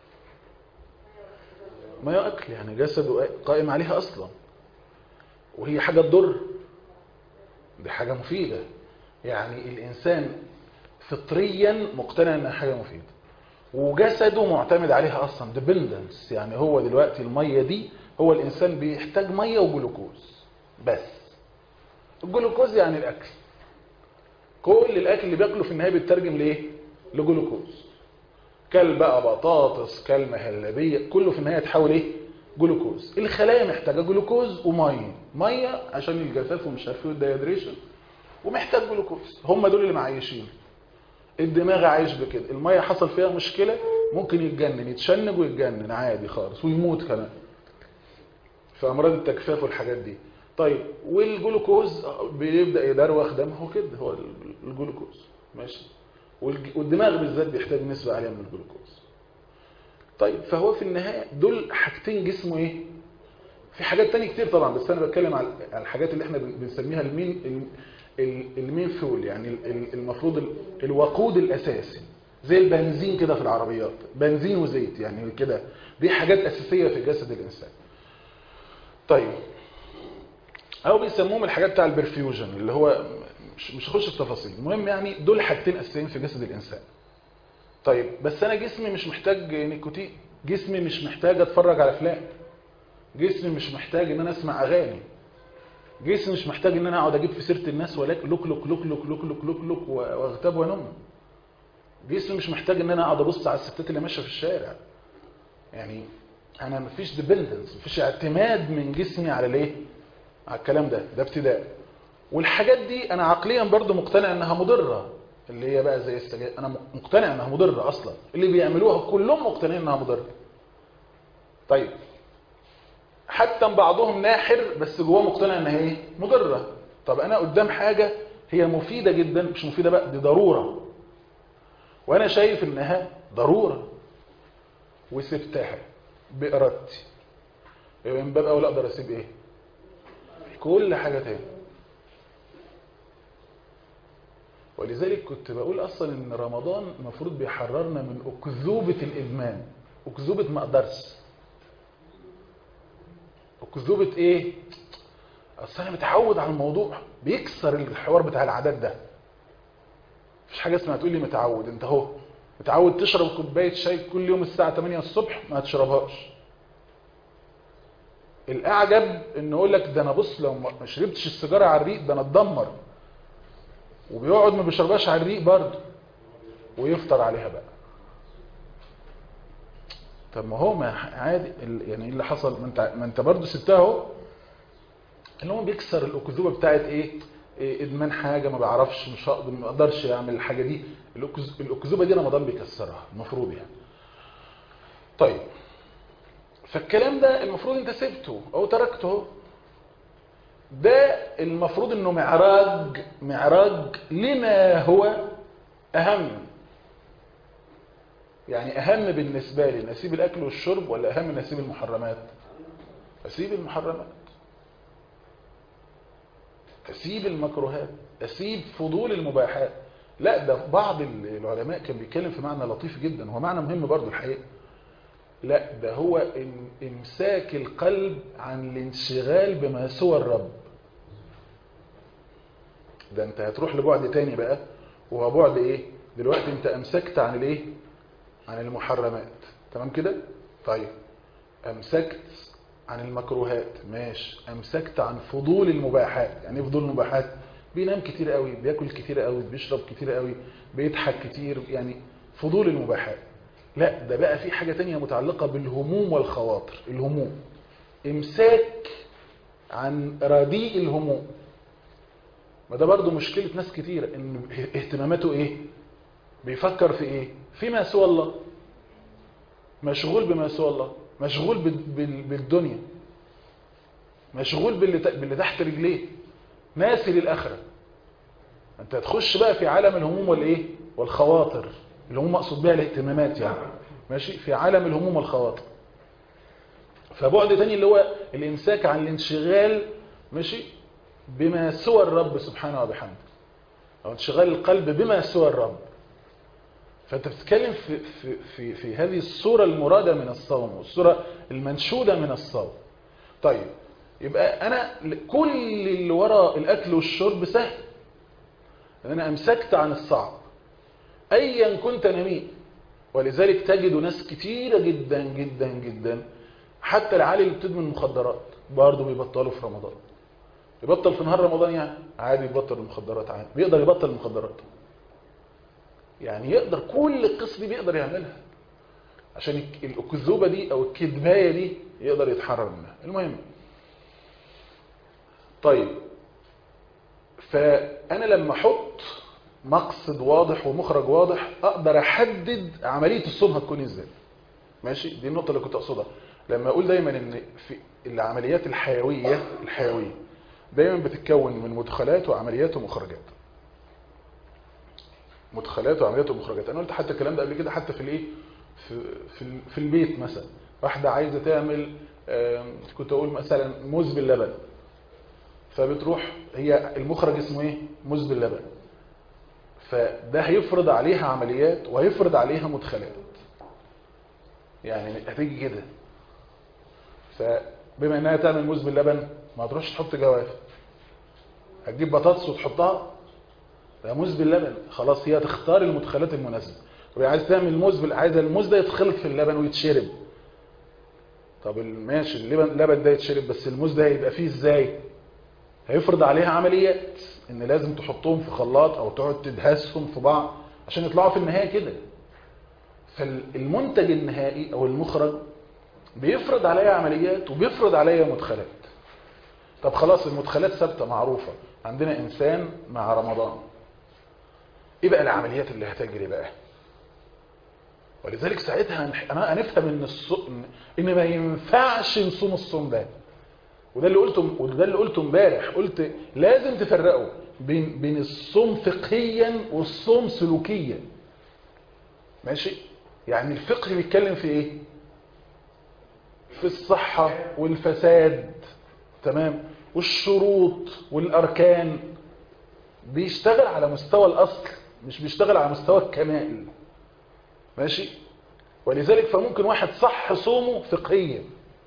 ما يأكل يعني جسده قائم عليها أصلا وهي حاجة تضر دي حاجة مفيدة يعني الإنسان فطريا مقتنع أنها حاجة مفيدة وجسده معتمد عليها أصلا dependence يعني هو دلوقتي المية دي هو الإنسان بيحتاج مية وجلوكوز بس الجلوكوز يعني الأكل كل الأكل اللي بياكله في النهاية بيترجم لإيه؟ لجلوكوز كل بقى بطاطس كل مهلبية كله في النهاية تحول ايه جلوكوز الخلايا محتاجة جلوكوز ومية مية عشان الجفاف ومش عارف ايه الديهيدريشن ومحتاج جلوكوز هم دول اللي معيشين الدماغ عايش بكده المية حصل فيها مشكلة ممكن يتجنن يتشنج ويتجنن عادي خالص ويموت كمان في امراض التجفاف والحاجات دي طيب والجلوكوز بيبدأ يدروخ دمه كده هو الجلوكوز ماشي والدماغ بالذات بيحتاج نسبة عالية من الجلوكوز طيب فهو في النهايه دول حاجتين جسمه ايه في حاجات تانية كتير طبعا بس انا بتكلم على على الحاجات اللي احنا بن- بنسميها المين ال- ال- المين فول يعني ال- ال- المفروض ال- الوقود الاساسي زي البنزين كده في العربيات بنزين وزيت يعني كده دي حاجات اساسيه في جسد الانسان طيب او بيسموهم الحاجات بتاع البرفيوجن اللي هو مش مش هخش في التفاصيل المهم يعني دول حاجتين اساسيين في جسد الانسان طيب بس انا جسمي مش محتاج نيكوتين جسمي مش محتاج اتفرج على افلام جسمي مش محتاج ان انا اسمع اغاني جسمي مش محتاج ان انا اقعد اجيب في سيره الناس ولك لوك لوك لوك لوك لوك لوك لوك لوك واغتاب وانم جسمي مش محتاج ان انا اقعد ابص على الستات اللي ماشيه في الشارع يعني انا مفيش ديبندنس مفيش اعتماد من جسمي على الايه على الكلام ده ده ابتداء والحاجات دي انا عقليا برضو مقتنع انها مضره اللي هي بقى زي السجاير انا مقتنع انها مضره اصلا اللي بيعملوها كلهم مقتنعين انها مضره طيب حتى بعضهم ناحر بس جواه مقتنع انها ايه مضره طب انا قدام حاجه هي مفيده جدا مش مفيده بقى دي ضروره وانا شايف انها ضروره وسبتها بارادتي يبقى من باب اولى اقدر اسيب ايه كل حاجه تاني ولذلك كنت بقول اصلا ان رمضان المفروض بيحررنا من اكذوبه الادمان اكذوبه ما اقدرش اكذوبه ايه اصل انا متعود على الموضوع بيكسر الحوار بتاع العادات ده مفيش حاجه اسمها تقول لي متعود انت اهو متعود تشرب كوبايه شاي كل يوم الساعه 8 الصبح ما تشربهاش الاعجب ان يقول لك ده انا بص لو ما شربتش السيجاره على الريق ده انا اتدمر وبيقعد ما بيشربهاش على الريق برضه ويفطر عليها بقى طب ما هو ما عادي ال- يعني ايه اللي حصل ما انت ما انت برضه سبتها اهو اللي هو بيكسر الاكذوبه بتاعت ايه إيه ادمان حاجه ما بعرفش مش هقدر ما اقدرش اعمل الحاجه دي الأكز- الاكذوبه دي رمضان بيكسرها المفروض يعني طيب فالكلام ده المفروض انت سبته او تركته ده المفروض انه معراج معراج لما هو اهم يعني اهم بالنسبه لي ان اسيب الاكل والشرب ولا اهم ان اسيب المحرمات اسيب المحرمات اسيب المكروهات اسيب فضول المباحات لا ده بعض العلماء كان بيتكلم في معنى لطيف جدا هو معنى مهم برضو الحقيقه لا ده هو إم- امساك القلب عن الانشغال بما سوى الرب ده انت هتروح لبعد تاني بقى وهو بعد ايه دلوقتي انت امسكت عن الايه عن المحرمات تمام كده طيب امسكت عن المكروهات ماشي امسكت عن فضول المباحات يعني ايه فضول المباحات بينام كتير قوي بياكل كتير قوي بيشرب كتير قوي بيضحك كتير يعني فضول المباحات لا ده بقى في حاجة تانية متعلقة بالهموم والخواطر الهموم امساك عن رديء الهموم ما ده برضو مشكلة ناس كتير ان اهتماماته ايه بيفكر في ايه فيما سوى الله مشغول بما سوى الله مشغول بال- بال- بالدنيا مشغول باللي ت- باللي تحت رجليه ناسي للاخره انت هتخش بقى في عالم الهموم والايه والخواطر الهموم مقصود بها الاهتمامات يعني ماشي في عالم الهموم والخواطر فبعد تاني اللي هو الامساك عن الانشغال ماشي بما سوى الرب سبحانه وبحمده او انشغال القلب بما سوى الرب فانت بتتكلم في في في في هذه الصوره المراده من الصوم والصوره المنشوده من الصوم طيب يبقى انا كل اللي وراء الاكل والشرب سهل ان انا امسكت عن الصعب ايا كنت نميء ولذلك تجد ناس كتيره جدا جدا جدا حتى العالي اللي بتدمن مخدرات برضه بيبطلوا في رمضان يبطل في نهار رمضان يعني عادي يبطل المخدرات عادي بيقدر يبطل المخدرات يعني يقدر كل القصة دي بيقدر يعملها عشان الك- الأكذوبة دي أو الكذباية دي يقدر يتحرر منها المهم طيب فأنا لما أحط مقصد واضح ومخرج واضح أقدر أحدد عملية الصوم هتكون إزاي ماشي دي النقطة اللي كنت أقصدها لما أقول دايما إن في العمليات الحيوية الحيوية دايما بتتكون من مدخلات وعمليات ومخرجات مدخلات وعمليات ومخرجات انا قلت حتى الكلام ده قبل كده حتى في الايه في في, في البيت مثلا واحده عايزه تعمل كنت اقول مثلا موز باللبن فبتروح هي المخرج اسمه ايه موز باللبن فده هيفرض عليها عمليات وهيفرض عليها مدخلات يعني هتيجي كده فبما انها تعمل موز باللبن ما تروحش تحط جواف هتجيب بطاطس وتحطها ده موز باللبن خلاص هي تختار المدخلات المناسبه طب هي عايز تعمل موز بال... عايزه الموز ده يتخلط في اللبن ويتشرب طب ماشي اللبن اللبن ده يتشرب بس الموز ده هيبقى فيه ازاي هيفرض عليها عمليات ان لازم تحطهم في خلاط او تقعد تدهسهم في بعض عشان يطلعوا في النهايه كده فالمنتج النهائي او المخرج بيفرض عليا عمليات وبيفرض عليا مدخلات طب خلاص المدخلات ثابته معروفه عندنا انسان مع رمضان ايه بقى العمليات اللي هتجري بقى ولذلك ساعتها هنفهم ان الصوم ان ما ينفعش نصوم الصوم ده وده اللي قلته وده اللي قلته امبارح قلت لازم تفرقوا بين بين الصوم فقهيا والصوم سلوكيا ماشي يعني الفقه بيتكلم في ايه في الصحة والفساد تمام والشروط والاركان بيشتغل على مستوى الاصل مش بيشتغل على مستوى الكمال ماشي ولذلك فممكن واحد صح صومه فقهيا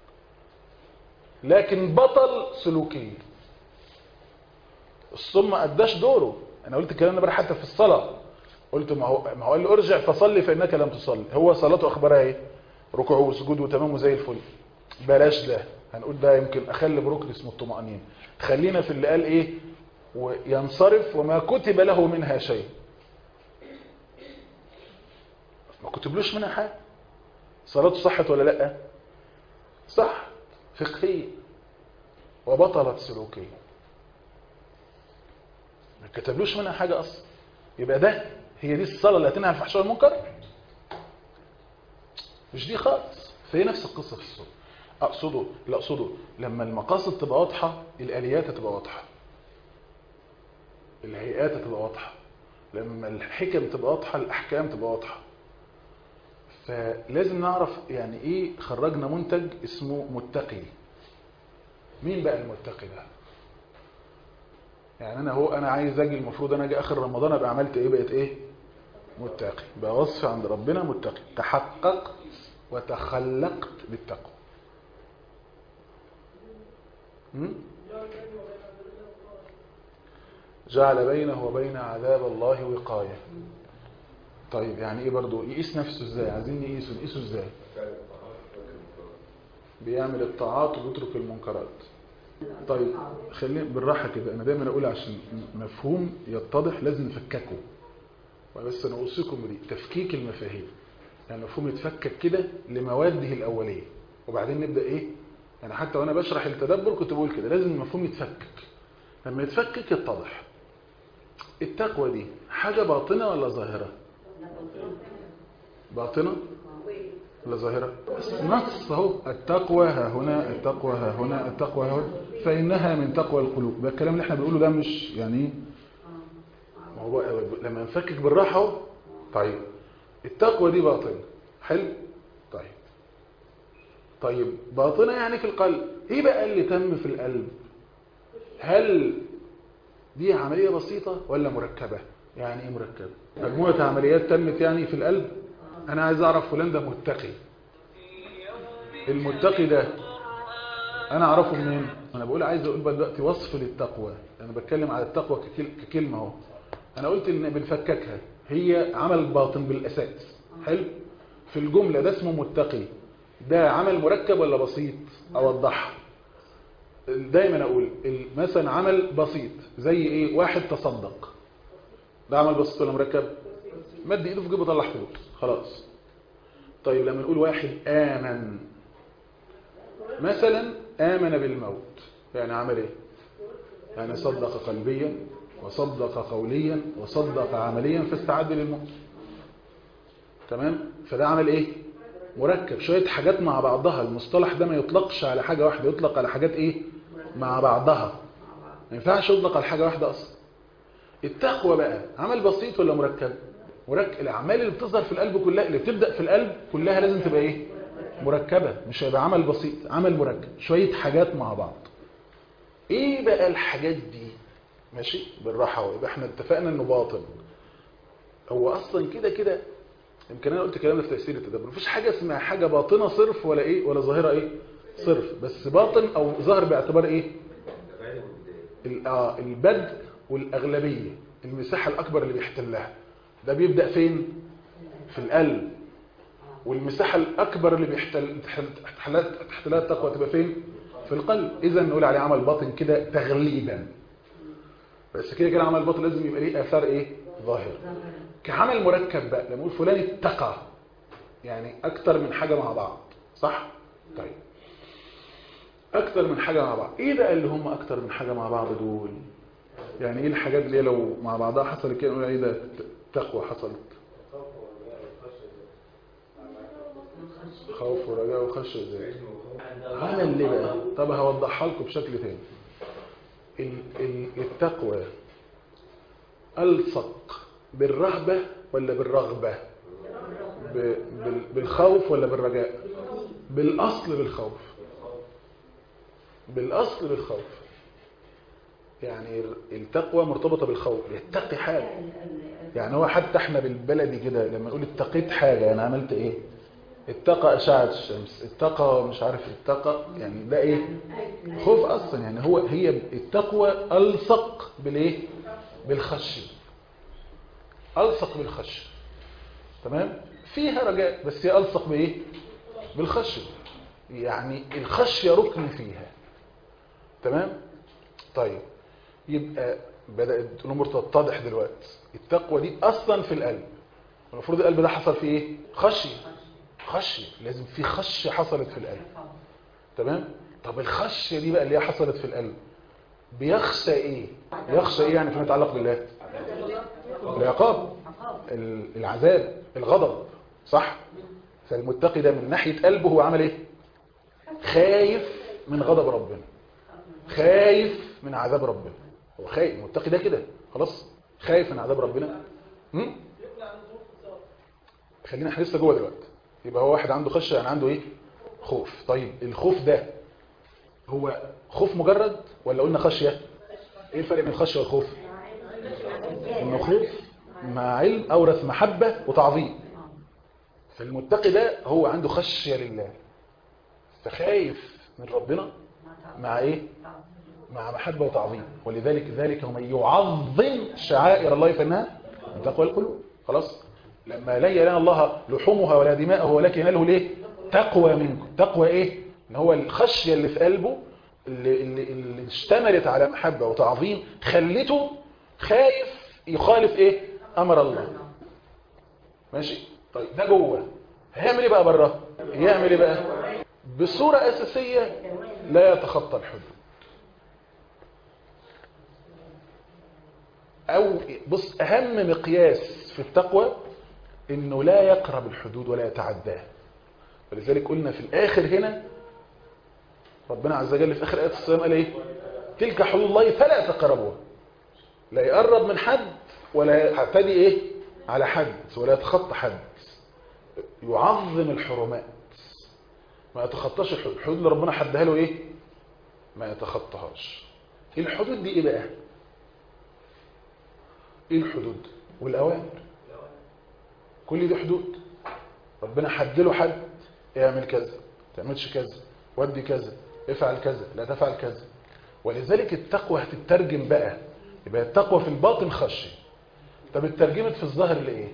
لكن بطل سلوكيا الصوم ما اداش دوره انا قلت الكلام ده حتى في الصلاه قلت ما هو ما هو قال لي ارجع فصلي فانك لم تصلي هو صلاته اخبارها ايه ركوع وسجود وتمام وزي الفل بلاش ده هنقول ده يمكن اخلي بركن اسمه الطمانينه خلينا في اللي قال ايه وينصرف وما كتب له منها شيء ما كتبلوش منها حاجه صلاته صحت ولا لا صح فقهيه وبطلت سلوكيه ما كتبلوش منها حاجه اصلا يبقى ده هي دي الصلاه اللي هتنهى عن الفحشاء والمنكر مش دي خالص فهي نفس القصه في الصوم اقصده لا اقصده لما المقاصد تبقى واضحه الاليات هتبقى واضحه الهيئات هتبقى واضحه لما الحكم تبقى واضحه الاحكام تبقى واضحه فلازم نعرف يعني ايه خرجنا منتج اسمه متقي مين بقى المتقي ده يعني انا هو انا عايز اجي المفروض انا اجي اخر رمضان ابقى عملت ايه بقيت ايه متقي بقى وصف عند ربنا متقي تحققت وتخلقت بالتقوى جعل بينه وبين عذاب الله وقاية طيب يعني ايه برضو يقيس نفسه ازاي عايزين نقيسه نقيسه ازاي بيعمل الطاعات وبيترك المنكرات طيب خلينا بالراحة كده انا دايما اقول عشان مفهوم يتضح لازم نفككه بس انا اوصيكم بدي تفكيك المفاهيم يعني مفهوم يتفكك كده لمواده الاوليه وبعدين نبدا ايه يعني حتى وانا بشرح التدبر كنت بقول كده لازم المفهوم يتفكك لما يتفكك يتضح التقوى دي حاجه باطنه ولا ظاهره باطنه ولا ظاهره نص اهو التقوى ها هنا التقوى ها هنا التقوى ها هنا فانها من تقوى القلوب ده الكلام اللي احنا بنقوله ده مش يعني ما هو لما نفكك بالراحه اهو طيب التقوى دي باطنه حلو طيب طيب باطنه يعني في القلب ايه بقى اللي تم في القلب هل دي عملية بسيطة ولا مركبة يعني ايه مركبة مجموعة عمليات تمت يعني في القلب انا عايز اعرف فلان ده متقي المتقي ده انا اعرفه منين انا بقول عايز اقول بقى دلوقتي وصف للتقوى انا بتكلم على التقوى ككلمة اهو انا قلت ان بنفككها هي عمل باطن بالاساس حلو في الجملة ده اسمه متقي ده عمل مركب ولا بسيط اوضحها دايما اقول مثلا عمل بسيط زي ايه واحد تصدق ده عمل بسيط ولا مركب مد ايده في جيبه طلع فلوس خلاص طيب لما نقول واحد امن مثلا امن بالموت يعني عمل ايه يعني صدق قلبيا وصدق قوليا وصدق عمليا فاستعد للموت تمام فده عمل ايه مركب شوية حاجات مع بعضها المصطلح ده ما يطلقش على حاجة واحدة يطلق على حاجات ايه مع بعضها ما ينفعش يطلق على حاجة واحدة اصلا التقوى بقى عمل بسيط ولا مركب مرك... الاعمال اللي بتظهر في القلب كلها اللي بتبدا في القلب كلها لازم تبقى ايه مركبه مش هيبقى عمل بسيط عمل مركب شويه حاجات مع بعض ايه بقى الحاجات دي ماشي بالراحه هو يبقى احنا اتفقنا انه باطن هو اصلا كده كده يمكن انا قلت كلام ده في تفسير التدبر مفيش حاجه اسمها حاجه باطنه صرف ولا ايه ولا ظاهره ايه صرف بس باطن او ظاهر باعتبار ايه ال- آه، البدء والاغلبيه المساحه الاكبر اللي بيحتلها ده بيبدا فين في القلب والمساحه الاكبر اللي بيحتل تحتلها تحتلها التقوى تبقى فين في القلب اذا نقول عليه عمل باطن كده تغليبا بس كده كده عمل باطن لازم يبقى ليه اثار ايه ظاهر كعمل مركب بقى لما نقول فلان اتقى يعني اكتر من حاجه مع بعض صح طيب اكتر من حاجه مع بعض ايه بقى اللي هم اكتر من حاجه مع بعض دول يعني ايه الحاجات اللي هي لو مع بعضها حصلت كده نقول ايه ده تقوى حصلت خوف ورجاء وخشيه ازاي عمل ليه بقى طب هوضحها لكم بشكل تاني ال- ال- التقوى ألصق بالرهبة ولا بالرغبة ب- بال- بالخوف ولا بالرجاء بالأصل بالخوف بالأصل بالخوف يعني التقوى مرتبطة بالخوف يتقي حاجة يعني هو حتى احنا بالبلدي كده لما يقول اتقيت حاجة انا عملت ايه اتقى أشعة الشمس اتقى مش عارف اتقى يعني ده ايه خوف اصلا يعني هو هي التقوى ألصق بالايه بالخشيه ألصق بالخشية تمام فيها رجاء بس هي ألصق بإيه بالخشية يعني الخشية ركن فيها تمام طيب يبقى بدأت الأمور تتضح دلوقتي التقوى دي أصلا في القلب المفروض القلب ده حصل فيه إيه خشية خشية لازم في خشية حصلت في القلب تمام طب الخشية دي بقى اللي هي حصلت في القلب بيخشى إيه يخشى إيه يعني فيما يتعلق بالله العقاب ال- العذاب الغضب صح فالمتقي ده من ناحية قلبه هو عمل ايه خايف من غضب ربنا خايف من عذاب ربنا هو خايف المتقي ده كده خلاص خايف من عذاب ربنا هم؟ خلينا احنا لسه جوه دلوقتي يبقى هو واحد عنده خشيه يعني عنده ايه خوف طيب الخوف ده هو خوف مجرد ولا قلنا خشيه ايه الفرق بين الخشيه والخوف انه خوف مع علم اورث محبه وتعظيم فالمتقي ده هو عنده خشيه لله فخايف من ربنا مع ايه مع محبه وتعظيم ولذلك ذلك ومن يعظم شعائر الله فانها من تقوى القلوب خلاص لما لا ينال الله لحومها ولا دماءها ولكن يناله ليه تقوى منكم تقوى ايه ان هو الخشيه اللي في قلبه اللي, اللي, اللي اشتملت على محبه وتعظيم خلته خايف يخالف ايه امر الله ماشي طيب ده جوه هيعمل ايه بقى بره يعمل ايه بقى بصوره اساسيه لا يتخطى الحدود او بص اهم مقياس في التقوى انه لا يقرب الحدود ولا يتعداها ولذلك قلنا في الاخر هنا ربنا عز وجل في اخر ايه الصيام قال ايه تلك حدود الله فلا تقربوها لا يقرب من حد ولا يعتدي ايه على حد ولا يتخطى حد يعظم الحرمات ما يتخطاش الحدود الحدود اللي ربنا حدها له ايه ما يتخطاهاش الحدود دي ايه بقى ايه الحدود والاوامر كل دي حدود ربنا حد له حد اعمل كذا تعملش كذا ودي كذا افعل كذا لا تفعل كذا ولذلك التقوى هتترجم بقى يبقى التقوى في الباطن خشيه طب اترجمت في الظاهر لايه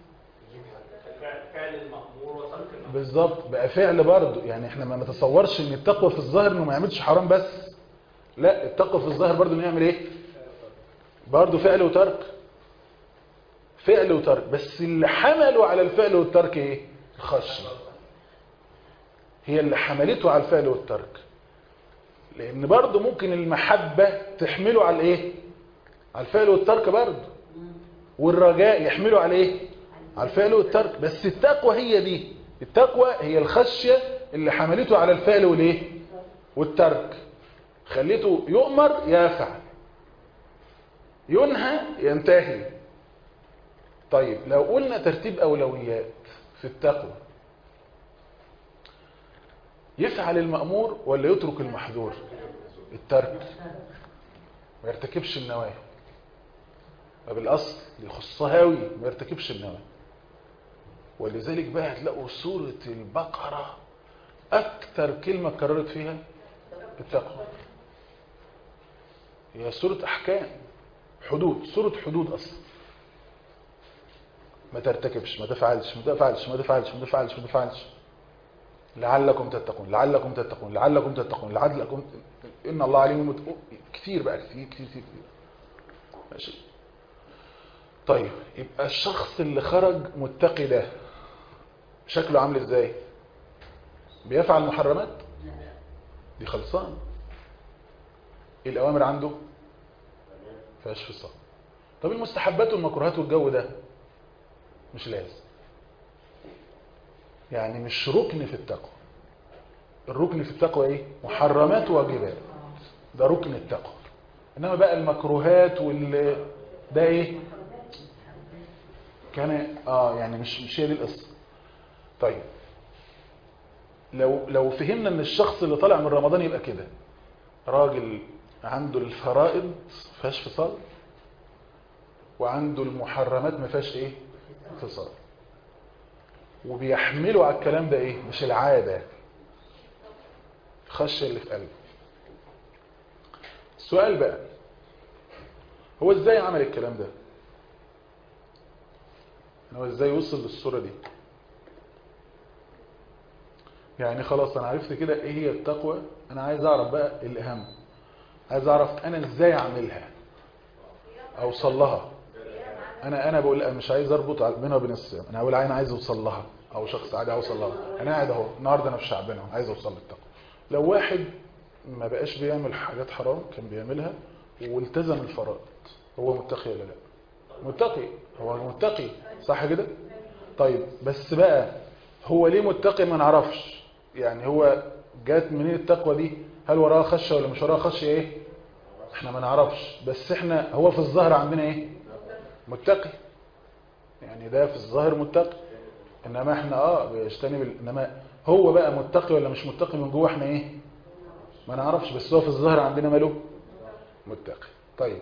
فعل المأمور وترك المأمور بالظبط بقى فعل برضه يعني احنا ما نتصورش ان التقوى في الظاهر انه ما يعملش حرام بس لا التقوى في الظاهر برضه انه يعمل ايه برضه فعل وترك فعل وترك بس اللي حملوا على الفعل والترك ايه الخشيه هي اللي حملته على الفعل والترك لان برضه ممكن المحبه تحمله على الايه على الفعل والترك برضه والرجاء يحمله على ايه على الفعل والترك بس التقوى هي دي التقوى هي الخشيه اللي حملته على الفعل والايه والترك خليته يؤمر يفعل ينهى ينتهي طيب لو قلنا ترتيب أولويات في التقوى يفعل المأمور ولا يترك المحظور الترك ما يرتكبش النواهي بالأصل يخصها قوي ما يرتكبش النواهي ولذلك بقى هتلاقوا سورة البقرة أكثر كلمة كررت فيها التقوى هي سورة أحكام حدود سورة حدود أصلا ما ترتكبش ما تفعلش ما تفعلش ما تفعلش ما تفعلش ما تفعلش لعلكم تتقون لعلكم تتقون لعلكم تتقون لعلكم إن الله عليم مت... كتير بقى كتير كتير كتير, كتير. ماشي طيب يبقى الشخص اللي خرج متقي ده شكله عامل ازاي بيفعل محرمات دي خلصان الأوامر عنده فيهاش فصال طب المستحبات والمكروهات والجو ده مش لازم يعني مش ركن في التقوى الركن في التقوى ايه محرمات وواجبات ده ركن التقوى انما بقى المكروهات وال ده ايه كان اه يعني مش مش هي دي القصه طيب لو لو فهمنا ان الشخص اللي طالع من رمضان يبقى كده راجل عنده الفرائض فيهاش فصال وعنده المحرمات ما فيهاش ايه فصال وبيحملوا على الكلام ده ايه مش العاده الخشيه اللي في قلبه السؤال بقى هو ازاي عمل الكلام ده هو ازاي وصل للصوره دي يعني خلاص انا عرفت كده ايه هي التقوى انا عايز اعرف بقى الاهم عايز اعرف انا ازاي اعملها اوصل لها انا انا بقول مش عايز اربط بينها وبين الصيام انا بقول انا عايز اوصل لها او شخص عادي اوصل لها انا قاعد اهو النهارده انا في شعبنا عايز اوصل للتقوى لو واحد ما بقاش بيعمل حاجات حرام كان بيعملها والتزم الفرائض هو متقي ولا لا متقي هو متقي صح كده طيب بس بقى هو ليه متقي ما نعرفش يعني هو جات منين التقوى دي هل وراها خشيه ولا مش وراها خشيه ايه احنا ما نعرفش بس احنا هو في الظاهر عندنا ايه متقي يعني ده في الظاهر متقي انما احنا اه بيجتنب انما هو بقى متقي ولا مش متقي من جوه احنا ايه ما نعرفش بس هو في الظاهر عندنا ماله متقي طيب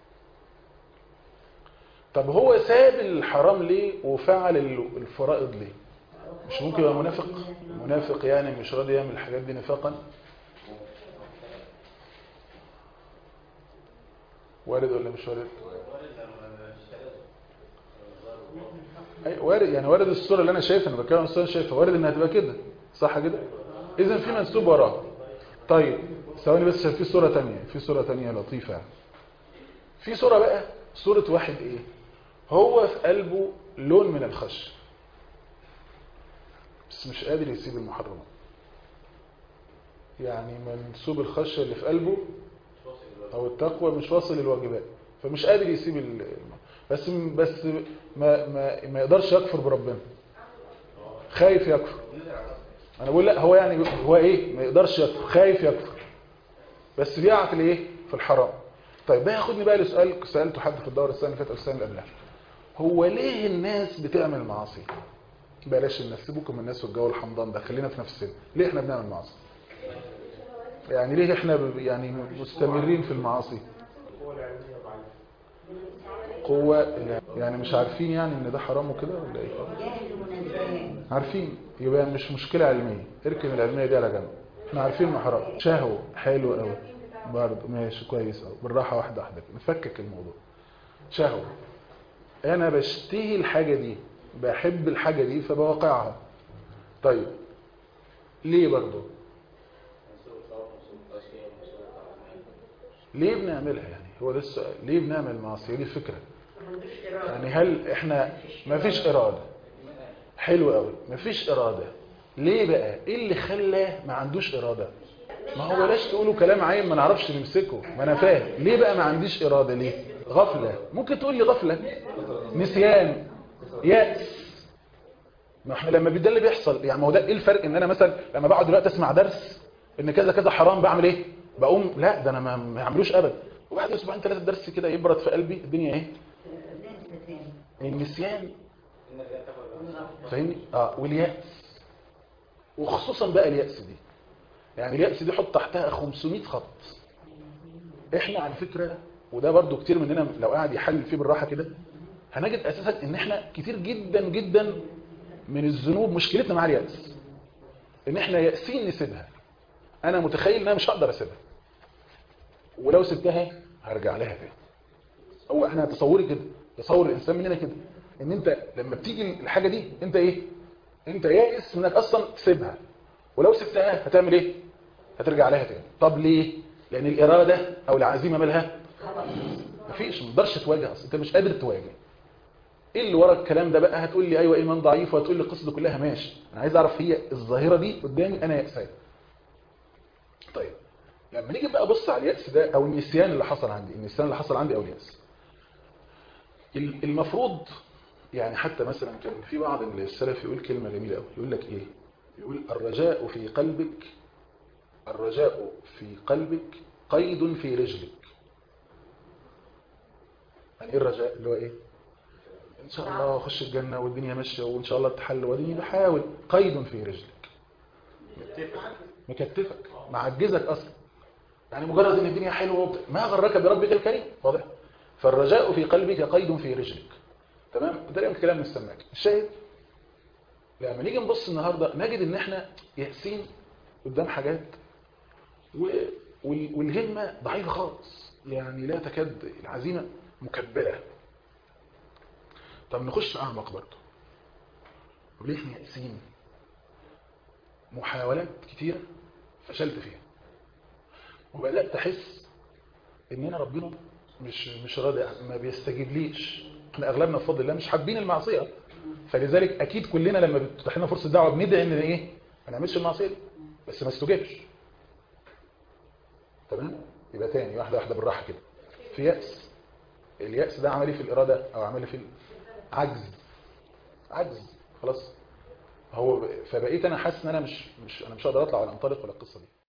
طب هو ساب الحرام ليه وفعل الفرائض ليه مش ممكن يبقى منافق منافق يعني مش راضي يعمل الحاجات دي نفاقا وارد ولا مش وارد أي وارد يعني وارد الصورة اللي انا شايفها انا بتكلم عن الصورة اللي شايفها وارد انها تبقى كده صح كده اذا في منسوب وراه طيب ثواني بس في صورة تانية في صورة تانية لطيفة في صورة بقى صورة واحد ايه هو في قلبه لون من الخش بس مش قادر يسيب المحرمات يعني منسوب الخشية اللي في قلبه او التقوى مش واصل للواجبات فمش قادر يسيب الم... بس بس ما ما ما يقدرش يكفر بربنا خايف يكفر انا بقول لا هو يعني هو ايه ما يقدرش يكفر خايف يكفر بس بيقع في الايه في الحرام طيب ده ياخدني بقى لسؤال سالته حد في الدوره السنه اللي فاتت او السنه اللي قبلها هو ليه الناس بتعمل معاصي بلاش الناس سيبوكم من الناس والجو الحمضان ده خلينا في نفسنا ليه احنا بنعمل معاصي يعني ليه احنا يعني مستمرين في المعاصي قوة يعني مش عارفين يعني ان ده حرام وكده ولا ايه عارفين يبقى مش مشكلة علمية اركن العلمية دي على جنب احنا عارفين انه حرام شهوة حلو قوي برضه ماشي كويس قوي بالراحة واحدة واحدة نفكك الموضوع شهوة انا بشتهي الحاجة دي بحب الحاجة دي فبوقعها طيب ليه برضه ليه بنعملها يعني هو ده السؤال ليه بنعمل معصية دي الفكرة يعني هل احنا ما فيش إرادة حلو قوي ما فيش إرادة ليه بقى ايه اللي خلاه ما عندوش إرادة ما هو بلاش تقولوا كلام عين ما نعرفش نمسكه ما انا فاهم ليه بقى ما عنديش إرادة ليه غفلة ممكن تقول لي غفلة نسيان يأس ما احنا لما ده اللي بيحصل يعني ما هو ده ايه الفرق ان انا مثلا لما بقعد دلوقتي اسمع درس ان كذا كذا حرام بعمل ايه بقوم لا ده انا ما يعملوش ابدا وبعد اسبوعين ثلاثه درس كده يبرد في قلبي الدنيا ايه النسيان فاهمني اه واليأس وخصوصا بقى اليأس دي يعني اليأس دي حط تحتها 500 خط احنا على فكرة وده برضو كتير مننا لو قاعد يحلل فيه بالراحة كده هنجد اساسا ان احنا كتير جدا جدا من الذنوب مشكلتنا مع اليأس ان احنا يأسين نسيبها انا متخيل ان انا مش هقدر اسيبها ولو سبتها هرجع لها تاني هو احنا تصوري كده تصور الانسان مننا كده ان انت لما بتيجي الحاجة دي انت ايه انت يائس انك اصلا تسيبها ولو سبتها هتعمل ايه هترجع لها تاني طب ليه لان الاراده او العزيمه مالها مفيش ما تقدرش تواجه اصلا انت مش قادر تواجه ايه اللي ورا الكلام ده بقى هتقول لي ايوه ايمان ضعيف وهتقول لي القصه دي كلها ماشي انا عايز اعرف هي الظاهره دي قدامي انا يأسان طيب لما نيجي بقى ابص على اليأس ده او النسيان اللي حصل عندي النسيان اللي حصل عندي او اليأس المفروض يعني حتى مثلا كان في بعض السلف يقول كلمة جميلة قوي يقول لك ايه يقول الرجاء في قلبك الرجاء في قلبك قيد في رجلك يعني ايه الرجاء اللي هو ايه ان شاء الله اخش الجنة والدنيا ماشية وان شاء الله تحل وديني بحاول قيد في رجلك مكتفك معجزك اصلا يعني مجرد ان الدنيا حلوه ما غرك بربك الكريم واضح فالرجاء في قلبك قيد في رجلك تمام ده من كلام السماك الشاهد لما نيجي نبص النهارده نجد ان احنا يأسين قدام حاجات و... والهمه ضعيفه خالص يعني لا تكاد العزيمه مكبله طب نخش اعمق برضه وليه احنا يأسين محاولات كتيره فشلت فيها وبدات احس ان انا ربنا مش مش راضي ما بيستجيبليش احنا اغلبنا بفضل الله مش حابين المعصيه فلذلك اكيد كلنا لما بتتاح لنا فرصه دعوه بندعي ان ايه ما نعملش المعصيه دي بس ما استجابش تمام يبقى تاني واحده واحده بالراحه كده في يأس اليأس ده عملي في الاراده او عملي في عجز عجز خلاص هو فبقيت انا حاسس ان انا مش مش انا مش هقدر اطلع ولا انطلق ولا القصه دي